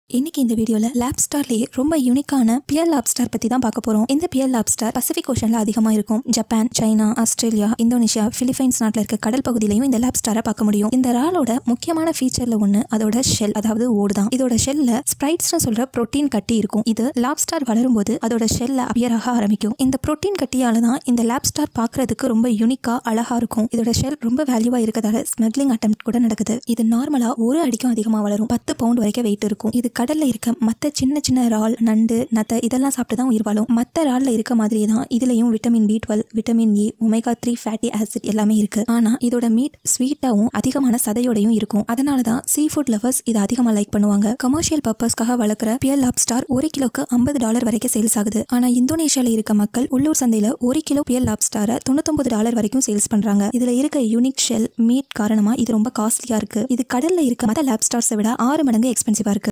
இன்னைக்கு இந்த வீடியோல லேப் ஸ்டார்லயே ரொம்ப யூனிக்கான பியர் லாப் ஸ்டார் பத்தி தான் பார்க்க போறோம் இந்த பியர் லாப் ஸ்டார் பசிபிக் ஓஷன்ல அதிகமா இருக்கும் Japan China Australia Indonesia Philippines நாட்டுல இருக்க கடல் பகுதியிலையும் இந்த லேப் ஸ்டாரை பார்க்க முடியும் இந்த ராலோட முக்கியமான ஃபீச்சர்ல ஒண்ணு அதோட ஷெல் அதாவது ஓடு தான் இதோட ஷெல்ல ஸ்ப்ரைட்ஸ்னு சொல்ற புரோட்டீன் கட்டி இருக்கும் இது லாப் ஸ்டார் வளரும் போது அதோட ஷெல்ல அபியராக ஆரம்பிக்கும் இந்த புரோட்டீன் கட்டியால தான் இந்த லேப் ஸ்டார் பார்க்கிறதுக்கு ரொம்ப யூனிக்கா அழகா இருக்கும் இதோட ஷெல் ரொம்ப வேல்யூவா இருக்கதால ஸ்மக்லிங் அட்டம் கூட நடக்குது இது நார்மலா ஒரு அடிக்கும் அதிகமா வளரும் பத்து பவுண்ட் வரைக்கும் வெயிட் இருக்கும் இது கடல்ல இருக்க மத்த சின்ன சின்ன இறால் நண்டு நத்தை இதெல்லாம் சாப்பிட்டு தான் உயிர் வாழும் மத்த இறால்ல இருக்க மாதிரியே தான் இதுலயும் vitamin B twelve vitamin A omega three fatty acid எல்லாமே இருக்கு ஆனா இதோட மீட் ஸ்வீட்டாவும் அதிகமான சதையோடையும் இருக்கும் அதனால தான் சீ ஃபுட் லவர்ஸ் இதை அதிகமா லைக் பண்ணுவாங்க கமர்ஷியல் பர்பஸ்க்காக வளர்க்குற பியர் லாப்ஸ்டார் ஒரு கிலோக்கு ஐம்பது டாலர் வரைக்கும் சேல்ஸ் ஆகுது ஆனா இந்தோனேஷியால இருக்க மக்கள் உள்ளூர் சந்தையில ஒரு கிலோ பியர் லாப்ஸ்டாரை தொண்ணூத்தொன்பது டாலர் வரைக்கும் சேல்ஸ் பண்றாங்க இதுல இருக்க யூனிக் ஷெல் மீட் காரணமா இது ரொம்ப காஸ்ட்லியா இருக்கு இது கடல்ல இருக்க மற்ற லாப்ஸ்டார்ஸை விட ஆறு மடங்கு எக்ஸ்பென்சிவா இருக்கு